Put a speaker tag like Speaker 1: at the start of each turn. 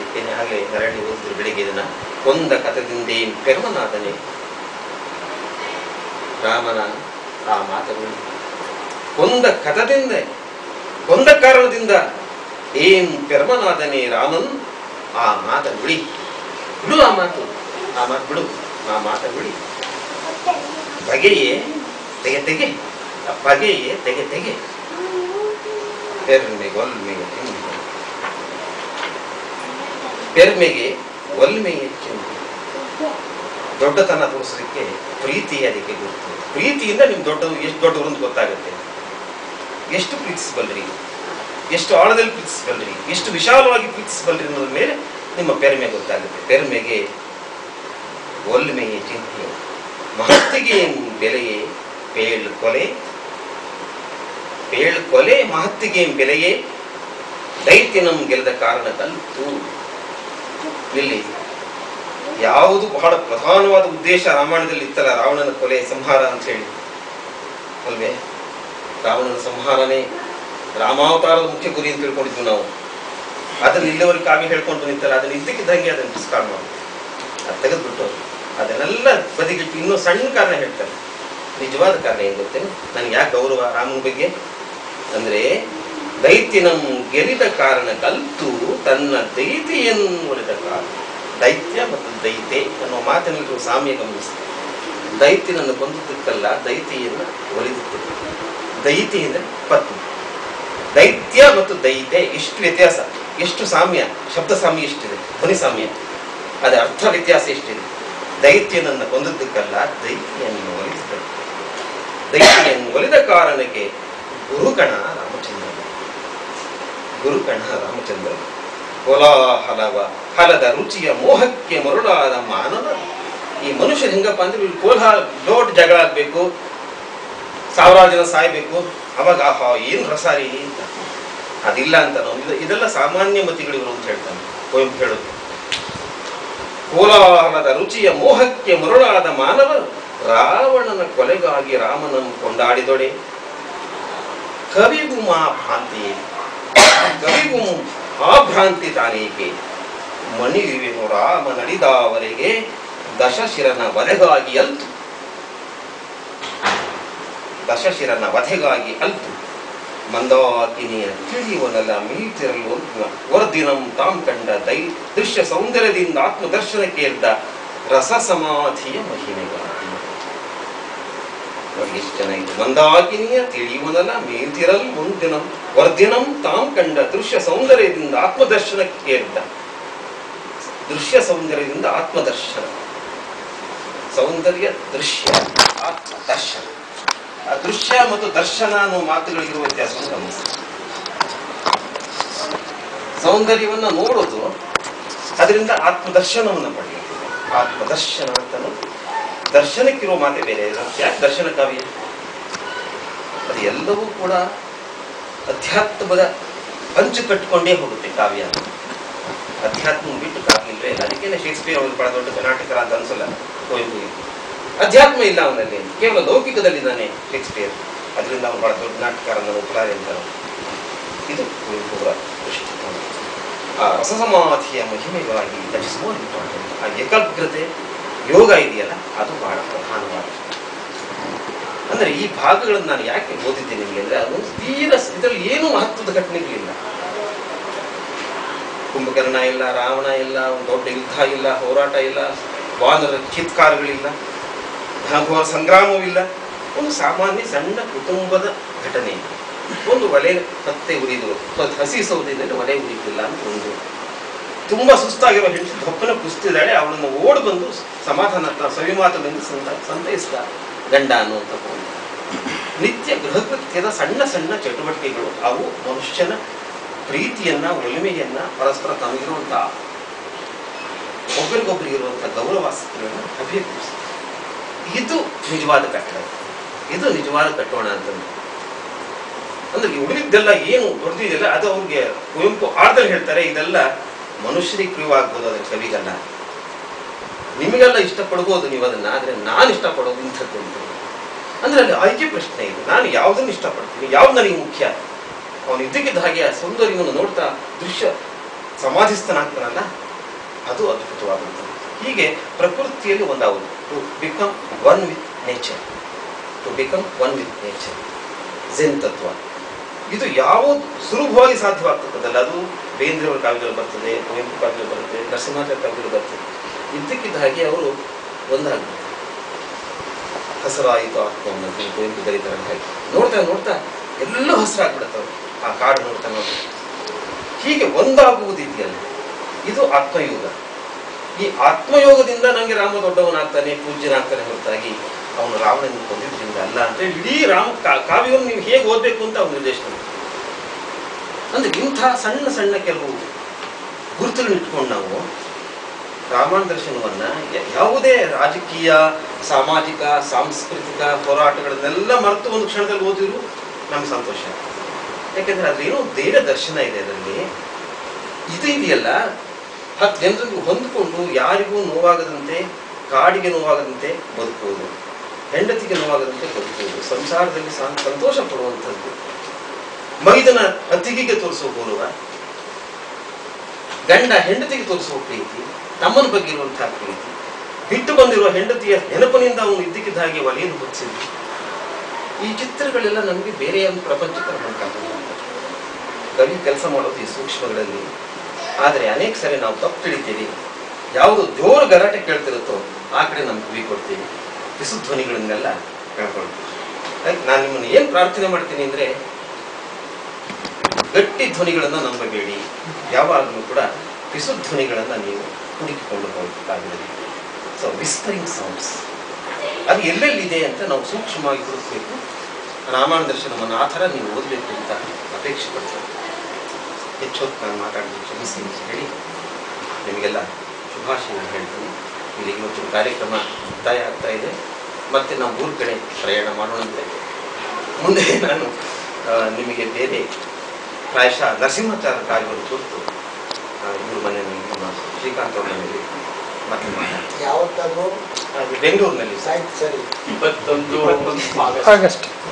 Speaker 1: ಏನು ಆಗಲೇ ನರಳಿ ಓದಿದ್ರು ಬೆಳಿಗ್ಗೆ ಇದನ್ನ ಕೊಂದ ಕಥದಿಂದೇನ್ ಪೆರ್ಮನಾದನೆ ರಾಮನ ಆ ಮಾತುಗಳು ಕೊಂದ ಕಥದಿಂದ ಕೊಂದ ಕಾರಣದಿಂದ ಏನ್ ಪೆರ್ಮನಾದನೆ ರಾಮನ್ ಆ ಮಾತ ಬಿಡಿ ಬಿಡು ಆ ಮಾತು ಆ ಮಾತು ಬಿಡು ಆ ಮಾತ ಬಿಡಿ ಬಗೆಯೇ ತೆಗೆ ತೆಗೆ ಆ ಬಗೆಯೇ ತೆಗೆ ತೆಗೆ ಪೆರ್ಮೆಗೆ ಒಲ್ಮೆಗೆ ಚಿಂತೆ ಪೆರ್ಮೆಗೆ ಒಲ್ಮೆಗೆ ಚಿಂತೆ ದೊಡ್ಡತನ ತೋರಿಸಲಿಕ್ಕೆ ಪ್ರೀತಿ ಅದಕ್ಕೆ ಗುರುತು ಪ್ರೀತಿಯಿಂದ ನಿಮ್ ದೊಡ್ಡದು ಎಷ್ಟು ದೊಡ್ಡವರು ಅಂತ ಗೊತ್ತಾಗುತ್ತೆ ಎಷ್ಟು ಪ್ರೀತಿಸಬಲ್ರಿ ಎಷ್ಟು ಆಳದಲ್ಲಿ ಪ್ರೀತಿಸಬಲ್ರಿ ಎಷ್ಟು ವಿಶಾಲವಾಗಿ ಪ್ರೀತಿಸಬಲ್ರಿ ಅನ್ನೋದ್ರ ಮೇಲೆ ನಿಮ್ಮ ಪೆರ್ಮೆ ಗೊತ್ತಾಗುತ್ತೆ ಪೆರ್ಮೆಗೆ ಒಲ್ಮೆಯೇ ಚಿಂತೆ ಮಹತ್ತಿಗೆ ಬೆಲೆಯೇ ಪೇಳ್ ಕೊಲೆ ಪೇಳ್ ಕೊಲೆ ಮಹತ್ತಿಗೆ ಬೆಲೆಯೇ ದೈತ್ಯನಂ ಗೆಲ್ಲದ ಕಾರಣ ಕಲ್ತು ಇಲ್ಲಿ ಯಾವುದು ಬಹಳ ಪ್ರಧಾನವಾದ ಉದ್ದೇಶ ರಾಮಾಯಣದಲ್ಲಿ ಇತ್ತಲ್ಲ ರಾವಣನ ಕೊಲೆ ಸಂಹಾರ ಅಂತ ಹೇಳಿ ಅಲ್ವೇ ರಾವಣನ ಸಂಹಾರನೇ ರಾಮಾವತಾರದ ಮುಖ್ಯ ಗುರಿ ಅಂತ ತಿಳ್ಕೊಂಡಿದ್ವಿ ನಾವು ಅದನ್ನ ಇಲ್ಲಿವರೆಗೆ ಕಾವ್ಯ ಹೇಳ್ಕೊಂಡು ನಿಂತಲ್ಲ ಅದನ್ನ ಇದ್ದಕ್ಕಿದ್ದಂಗೆ ಅದನ್ನ ಡಿಸ್ಕಾರ್ಡ್ ಮಾಡಿ ಅದು ತೆಗೆದ್ಬಿಟ್ಟು ಅದನ್ನೆಲ್ಲ ಬದಿಗಿಟ್ಟು ಇನ್ನೂ ಸಣ್ಣ ಕಾರಣ ಹೇಳ್ತಾರೆ ನಿಜವಾದ ಕಾರಣ ಏನ್ ಗೊತ್ತೇನು ನನಗೆ ಯಾಕೆ ಗೌರವ ರಾಮನ ಬಗ್ಗೆ ಅಂದ್ರೆ ದೈತ್ಯನಂ ಗೆಲಿದ ಕಾರಣ ಕಲ್ತು ತನ್ನ ದೈತ್ಯವನ್ನು ಒಲಿದ ಕಾರಣ ದೈತ್ಯ ಮತ್ತು ದೈತೆ ಅನ್ನುವ ಮಾತಿನಲ್ಲಿರುವ ಸಾಮ್ಯ ಗಮನಿಸಿ ದೈತ್ಯನನ್ನು ಕೊಂದದ್ದಕ್ಕಲ್ಲ ದೈತ್ಯೆಯನ್ನು ಒಲಿದಿತ್ತು ದೈತಿ ಅಂದ್ರೆ ಪತ್ನಿ ದೈತ್ಯ ಮತ್ತು ದೈತೆ ಎಷ್ಟು ವ್ಯತ್ಯಾಸ ಎಷ್ಟು ಸಾಮ್ಯ ಶಬ್ದ ಸಾಮ್ಯ ಎಷ್ಟಿದೆ ಧ್ವನಿ ಸಾಮ್ಯ ಅದ ಅರ್ಥ ವ್ಯತ್ಯಾಸ ಎಷ್ಟಿದೆ ದೈತ್ಯನನ್ನು ಕೊಂದದ್ದಕ್ಕಲ್ಲ ದೈತ್ಯವನ್ನು ಒಲಿಸಿದ ದೈತ್ಯವನ್ನು ಒಲಿದ ಕಾರಣಕ್ಕೆ ಗುರುಗಣ ರಾಮಚಂದ್ರ ಗುರುಗಣ ರಾಮಚಂದ್ರ ಕೋಲಾಹಲವ ಹಲದ ರುಚಿಯ ಮೋಹಕ್ಕೆ ಮರುಳಾದ ಮಾನವ ಈ ಮನುಷ್ಯರು ಹೆಂಗಪ್ಪ ಅಂದ್ರೆ ಇಲ್ಲಿ ಕೋಲಾಹಲ ದೊಡ್ಡ ಜಗಳ ಆಗ್ಬೇಕು ಸಾವಿರಾರು ಜನ ಸಾಯ್ಬೇಕು ಅವಾಗ ಆಹಾ ಏನ್ ರಸ ರೀ ಅಂತ ಅದಿಲ್ಲ ಅಂತ ನಾವು ಇದು ಇದೆಲ್ಲ ಸಾಮಾನ್ಯ ಮತಿಗಳಿವರು ಅಂತ ಹೇಳ್ತಾನೆ ಕುವೆಂಪು ಹೇಳೋದು ಕೋಲಾಹಲದ ರುಚಿಯ ಮೋಹಕ್ಕೆ ಮರುಳಾದ ಮಾನವ ರಾವಣನ ಕೊಲೆಗಾಗಿ ರಾಮನನ್ನು ಕೊಂಡಾಡಿದೊಡೆ ಕವಿಗೂ ಮಾ ಭ್ರಾಂತಿ ಕವಿಗೂ ಆ ಭ್ರಾಂತಿ ತಾನೇಕೆ ಮಣಿಯುವೆನು ರಾಮ ನಡೆದವರೆಗೆ ದಶಶಿರನ ವಧೆಗಾಗಿ ಅಲ್ತು ದಶಶಿರನ ವಧೆಗಾಗಿ ಅಲ್ತು ಮಂದಾಕಿನಿಯ ತಿಳಿಯುವನಲ್ಲ ಮೀತಿರಲು ವರ್ದಿನಂ ತಾಂ ಕಂಡ ದೈ ದೃಶ್ಯ ಸೌಂದರ್ಯದಿಂದ ಆತ್ಮದರ್ಶನಕ್ಕೆ ಎದ್ದ ರಸ ಸಮಾಧಿಯ ಮಹಿಮೆಗಾಗಿ ನೋಡಿ ಎಷ್ಟು ಚೆನ್ನಾಗಿದೆ ಮಂದಾಕಿನಿಯ ತಿಳಿಯುವನಲ್ಲ ಮೇಲ್ತಿರಲ್ ಮುಂದಿನಂ ವರ್ದಿನಂ ತಾಂ ಕಂಡ ದೃಶ್ಯ ಸೌಂದರ್ಯದಿಂದ ಆತ್ಮದರ್ಶನಕ್ಕೆ ಎದ್ದ ದೃಶ್ಯ ಸೌಂದರ್ಯದಿಂದ ಆತ್ಮದರ್ಶನ ಸೌಂದರ್ಯ ದೃಶ್ಯ ಆತ್ಮದರ್ಶನ ಆ ದೃಶ್ಯ ಮತ್ತು ದರ್ಶನ ಅನ್ನೋ ಮಾತುಗಳಿಗಿರುವ ವ್ಯತ್ಯಾಸವನ್ನು ಗಮನಿಸಿ ಸೌಂದರ್ಯವನ್ನ ನೋಡೋದು ಅದರಿಂದ ಆತ್ಮದರ್ಶನವನ್ನು ಪಡೆಯೋದು ಆತ್ಮದರ್ಶನ ಅಂತಲೂ ದರ್ಶನಕ್ಕಿರೋ ಮಾತೆ ಬೇರೆ ಇದು ಯಾಕೆ ದರ್ಶನ ಕಾವ್ಯ ಅದು ಎಲ್ಲವೂ ಕೂಡ ಅಧ್ಯಾತ್ಮದ ಅಂಚು ಕಟ್ಟಿಕೊಂಡೇ ಹೋಗುತ್ತೆ ಕಾವ್ಯ ಅಧ್ಯಾತ್ಮ ಬಿಟ್ಟು ಕಾವ್ಯ ಇಲ್ವೇ ಇಲ್ಲ ಅದಕ್ಕೇನೆ ಶೇಕ್ಸ್ಪಿಯರ್ ಅವರು ಬಹಳ ದೊಡ್ಡ ನಾಟಕರ ಅಂತ ಅನ್ಸಲ್ಲ ಕುವೆಂಪುಗೆ ಅಧ್ಯಾತ್ಮ ಇಲ್ಲ ಅವನಲ್ಲಿ ಕೇವಲ ಲೌಕಿಕದಲ್ಲಿದ್ದಾನೆ ಶೇಕ್ಸ್ಪಿಯರ್ ಅದರಿಂದ ಅವನು ಬಹಳ ದೊಡ್ಡ ನಾಟಕಕಾರ ಅನ್ನೋ ಉಪಲಾರಿ ಅಂತಾರೆ ಇದು ಕುವೆಂಪು ಅವರ ದೃಷ್ಟಿಕೋನ ಆ ರಸಸಮಾಧಿಯ ಮಹಿಮೆಗಾಗಿ ದಟ್ ಇಸ್ ಮೋರ್ ಇಂಪಾರ್ಟೆಂಟ್ ಆ ಏಕಾಗ್ರತೆ ಯೋಗ ಇದೆಯಲ್ಲ ಅದು ಬಹಳ ಪ್ರಧಾನವಾದ ಅಂದ್ರೆ ಈ ಭಾಗಗಳನ್ನು ನಾನು ಯಾಕೆ ಓದಿದ್ದೇನೆ ನಿಮಗೆ ಅಂದ್ರೆ ಅದು ತೀರ ಇದರಲ್ಲಿ ಏನು ಮಹತ್ವದ ಘಟನೆಗಳಿಲ್ಲ ಕುಂಭಕರ್ಣ ಇಲ್ಲ ರಾವಣ ಇಲ್ಲ ಒಂದು ದೊಡ್ಡ ಯುದ್ಧ ಇಲ್ಲ ಹೋರಾಟ ಇಲ್ಲ ವಾನರ ಚಿತ್ಕಾರಗಳಿಲ್ಲ ಘನಘೋರ ಸಂಗ್ರಾಮವಿಲ್ಲ ಒಂದು ಸಾಮಾನ್ಯ ಸಣ್ಣ ಕುಟುಂಬದ ಘಟನೆ ಒಂದು ಒಲೆ ಕತ್ತೆ ಉರಿದು ಸ್ವಲ್ಪ ಹಸಿ ಸೌದಿನಲ್ಲಿ ಒಲೆ ಉರಿತಿಲ್ಲ ಅಂತ ಒಂದು ತುಂಬಾ ಸುಸ್ತಾಗಿರೋ ಹೆಂಡತಿ ದೊಪ್ಪನ ಕುಸ್ತಿದ್ದಾಳೆ ಅವಳನ್ನು ಓಡ್ ಬಂದು ಸಮಾಧಾನ ಹತ್ರ ಸವಿಮಾತದಿಂದ ಸಂತ ಸಂತೈಸಿದ ಗಂಡ ಅನ್ನುವಂಥ ಒಂದು ನಿತ್ಯ ಗೃಹಕೃತ್ಯದ ಸಣ್ಣ ಸಣ್ಣ ಚಟುವಟಿಕೆಗಳು ಅವು ಮನುಷ್ಯನ ಪ್ರೀತಿಯನ್ನ ಒಲಿಮೆಯನ್ನ ಪರಸ್ಪರ ತಮಗಿರುವಂತ ಒಬ್ಬರಿಗೊಬ್ಬರಿಗೆ ಇರುವಂತ ಗೌರವಾಸ್ತಿಗಳನ್ನು ಅಭಿವ್ಯಕ್ತಿಸ್ತದೆ ಇದು ನಿಜವಾದ ಕಟ್ಟಡ ಇದು ನಿಜವಾದ ಕಟ್ಟೋಣ ಅಂತಂದು ಅಂದ್ರೆ ಈ ಉಳಿದಿದ್ದೆಲ್ಲ ಏನು ದೊಡ್ಡದಿದೆಯಲ್ಲ ಅದು ಅವ್ರಿಗೆ ಕುವೆಂಪು ಆರ್ದಲ್ಲಿ ಹೇಳ್ತಾರೆ ಇದೆಲ್ಲ ಮನುಷ್ಯರಿಗೆ ಪ್ರಿಯವಾಗ್ಬೋದು ಅದರ ಕವಿಗಲ್ಲ ನಿಮಗೆಲ್ಲ ಇಷ್ಟಪಡ್ಬೋದು ನೀವು ಅದನ್ನ ಆದ್ರೆ ನಾನು ಇಷ್ಟಪಡೋದು ಇಂಥದ್ದು ಅಂತ ಅಂದ್ರೆ ಅಲ್ಲಿ ಆಯ್ಕೆ ಪ್ರಶ್ನೆ ಇದೆ ನಾನು ಯಾವುದನ್ನು ಇಷ್ಟಪಡ್ತೀನಿ ಯಾವ್ದು ನನಗೆ ಮುಖ್ಯ ಅವನು ಇದ್ದಕ್ಕಿದ್ದ ಹಾಗೆ ಆ ಸೌಂದರ್ಯವನ್ನು ನೋಡ್ತಾ ದೃಶ್ಯ ಸಮಾಧಿಸ್ಥನಾಗ್ತಾನಲ್ಲ ಅದು ಅದ್ಭುತವಾದಂಥದ್ದು ಹೀಗೆ ಪ್ರಕೃತಿಯಲ್ಲಿ ಒಂದಾಗುವುದು to become one with nature to become one with nature zen ತತ್ವ ಇದು ಯಾವುದು ಸುಲಭವಾಗಿ ಸಾಧ್ಯವಾಗ್ತಕ್ಕದ್ದಲ್ಲ ಅದು ಬೇಂದ್ರೆಯವರ ಕಾವ್ಯಗಳು ಬರ್ತದೆ ಕುವೆಂಪು ಕಾವ್ಯಗಳು ಬರುತ್ತೆ ನರಸಿಂಹಾಚಾರ್ಯ ಕಾವ್ಯಗಳು ಬರ್ತದೆ ಇದ್ದಕ್ಕಿದ್ದ ಹಾಗೆ ಅವರು ಒಂದಾಗ್ಬಿಡ್ತಾರೆ ಹಸರಾಯಿತು ಆತ್ಮವನ್ನು ಕುವೆಂಪು ಬರೀತಾರೆ ಹಾಗೆ ನೋಡ್ತಾ ನೋಡ್ತಾ ಎಲ್ಲೂ ಹಸಿರಾಗ್ಬಿಡುತ್ತವೆ ಆ ಕಾಡು ನೋಡ್ತಾ ನೋಡ್ತಾ ಹೀಗೆ ಒಂದಾಗುವುದಿದೆಯಲ್ಲ ಇದು ಆತ್ಮಯೋಗ ಈ ಆತ್ಮಯೋಗದಿಂದ ನನಗೆ ರಾಮ ದೊಡ್ಡವನಾಗ್ತಾನೆ ಪೂಜ್ಯನಾಗ್ತಾನೆ ಹೊರತಾಗಿ ಅವನು ರಾವಣನ ಕೊಂದಿದ್ದರಿಂದ ಅಲ್ಲ ಅಂತ ಇಡೀ ರಾಮ ಕಾ- ಕಾವ್ಯವನ್ನು ನೀವು ಹೇಗೆ ಓದಬೇಕು ಅಂತ ಅವನು ನಿರ್ದೇಶನ ಮಾಡಿದ. ಅಂದ್ರೆ ಇಂಥ ಸಣ್ಣ ಸಣ್ಣ ಕೆಲವು ಗುರುತುಗಳನ್ನ ಇಟ್ಕೊಂಡು ನಾವು ರಾಮಾಯಣ ದರ್ಶನವನ್ನ ಯ- ಯಾವುದೇ ರಾಜಕೀಯ ಸಾಮಾಜಿಕ ಸಾಂಸ್ಕೃತಿಕ ಹೋರಾಟಗಳನ್ನೆಲ್ಲ ಮರೆತು ಒಂದು ಕ್ಷಣದಲ್ಲಿ ಓದಿದ್ರು ನಮ್ಗೆ ಸಂತೋಷ ಯಾಕೆಂದ್ರೆ ಅದ್ರೇನೋ ದೇವ ದರ್ಶನ ಇದೆ ಅದರಲ್ಲಿ ಇದು ಇದೆಯಲ್ಲ ಹತ್ತು ಜನರಿಗೆ ಹೊಂದಿಕೊಂಡು ಯಾರಿಗೂ ನೋವಾಗದಂತೆ ಕಾಡಿಗೆ ನೋವಾಗದಂತೆ ಬದುಕುವುದು ಹೆಂಡತಿಗೆ ನೋವಾಗದಂತೆ ಬದುಕುವುದು ಸಂಸಾರದಲ್ಲಿ ಸಂ- ಸಂತೋಷ ಪಡುವಂಥದ್ದು ಮೈದನ ಅತಿಗೆಗೆ ತೋರಿಸುವ ಗೌರವ ಗಂಡ ಹೆಂಡತಿಗೆ ತೋರಿಸುವ ಪ್ರೀತಿ ತಮ್ಮನ ಬಗ್ಗೆ ಇರುವಂತಹ ಪ್ರೀತಿ ಬಿಟ್ಟು ಬಂದಿರುವ ಹೆಂಡತಿಯ ನೆನಪಿನಿಂದ ಅವನು ಇದ್ದಕ್ಕಿದ್ದ ಹಾಗೆ ಒಲೆಯನ್ನು ಹೊತ್ತಿಸಿದ್ದು ಈ ಚಿತ್ರಗಳೆಲ್ಲ ನಮಗೆ ಬೇರೆ ಒಂದು ಪ್ರಪಂಚಕ್ಕೆ ನಮ್ಮನ್ನು ಕವಿ ಕೆಲಸ ಮಾಡೋದು ಈ ಸೂಕ್ಷ್ಮಗಳಲ್ಲಿ ಆದರೆ ಅನೇಕ ಸರಿ ನಾವು ತಪ್ಪು ತಿಳಿತೀವಿ ಯಾವುದು ಜೋರು ಗಲಾಟೆ ಕೇಳ್ತಿರುತ್ತೋ ಆ ಕಡೆ ನಮ್ಮ ಕಿವಿ ಕೊಡ್ತೀವಿ ಪಿಸು ಧ್ವನಿಗಳನ್ನೆಲ್ಲ ಕೇಳ್ಕೊಳ್ತೀವಿ ಅದಕ್ಕೆ ನಾನು ನಿಮ್ಮನ್ನು ಏನು ಪ್ರಾರ್ಥನೆ ಮಾಡ್ತೀನಿ ಅಂದರೆ ಗಟ್ಟಿ ಧ್ವನಿಗಳನ್ನು ನಂಬಬೇಡಿ ಯಾವಾಗಲೂ ಕೂಡ ಪಿಸು ಧ್ವನಿಗಳನ್ನು ನೀವು ಹುಡುಕಿಕೊಂಡು ಹೋಗಬೇಕಾಗಿದೆ ಸೊ ವಿಸ್ಪರಿಂಗ್ ಸೌಂಡ್ಸ್ ಅದು ಎಲ್ಲೆಲ್ಲಿದೆ ಅಂತ ನಾವು ಸೂಕ್ಷ್ಮವಾಗಿ ಹುಡುಕಬೇಕು ರಾಮಾಯಣ ದರ್ಶನವನ್ನು ಆ ಥರ ನೀವು ಓದಬೇಕು ಅಂತ ಅಪೇಕ್ಷೆ ಪಡ್ತೇನೆ ಹೆಚ್ಚು ಹೊತ್ತು ನಾನು ಮಾತಾಡಿದ ಕ್ಷಮಿಸಿ ಅಂತ ಹೇಳಿ ನಿಮಗೆಲ್ಲ ಶುಭಾಶಯ ಹೇಳ್ತೀನಿ ಇಲ್ಲಿ ಇವತ್ತಿನ ಕಾರ್ಯಕ್ರಮ ಮುಕ್ತಾಯ ಆಗ್ತಾ ಇದೆ ಮತ್ತೆ ನಾವು ಊರ ಕಡೆ ಪ್ರಯಾಣ ಮಾಡೋಣಂತೆ ಮುಂದೆ ನಾನು ಆ, ನಿಮಗೆ ಬೇರೆ ಪ್ರಾಯಶಃ ನರಸಿಂಹಾಚಾರ್ಯ ಕಾರ್ಯವನ್ನು ಕುರಿತು ಆ, ಇವ್ರ ಮನೆಯಲ್ಲಿ ನಮ್ಮ ಶ್ರೀಕಾಂತ್ ಅವ್ರ ಮನೆಯಲ್ಲಿ ಮತ್ತೆ ಮಾತಾಡ್ತೀನಿ
Speaker 2: ಯಾವತ್ತಾದ್ರೂ
Speaker 1: ಅದು ಬೆಂಗಳೂರಿನಲ್ಲಿ
Speaker 2: ಸಾಯ್ತು ಸರಿ
Speaker 3: ಇಪ್ಪತ್ತೊಂದು
Speaker 1: ಇಪ್ಪತ್ತೊಂದು
Speaker 3: ಆಗಸ್ಟ್
Speaker 4: ಆಗಸ್ಟ್